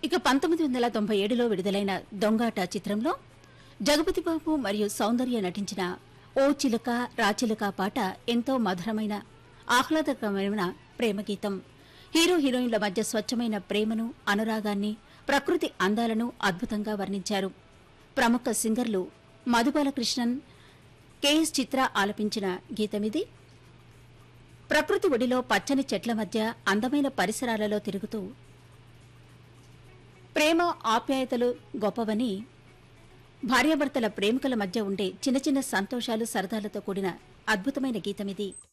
ఇక పంతొమ్మిది వందల తొంభై ఏడులో విడుదలైన దొంగాట చిత్రంలో జగపతి బాబు మరియు సౌందర్య నటించిన ఓ చిలుక రాచిలుక పాట ఎంతో మధురమైన ఆహ్లాదకరమైన ప్రేమగీతం హీరో హీరోయిన్ల మధ్య స్వచ్ఛమైన ప్రేమను అనురాగాన్ని ప్రకృతి అందాలను అద్భుతంగా వర్ణించారు ప్రముఖ సింగర్లు మధుబాలకృష్ణన్ కెఎస్ చిత్ర ఆలపించిన గీతమిది ప్రకృతి ఒడిలో పచ్చని చెట్ల మధ్య అందమైన పరిసరాలలో తిరుగుతూ ప్రేమ ఆప్యాయతలు గొప్పవని భార్యాభర్తల ప్రేమికుల మధ్య ఉండే చిన్న చిన్న సంతోషాలు సరదాలతో కూడిన అద్భుతమైన గీతమిది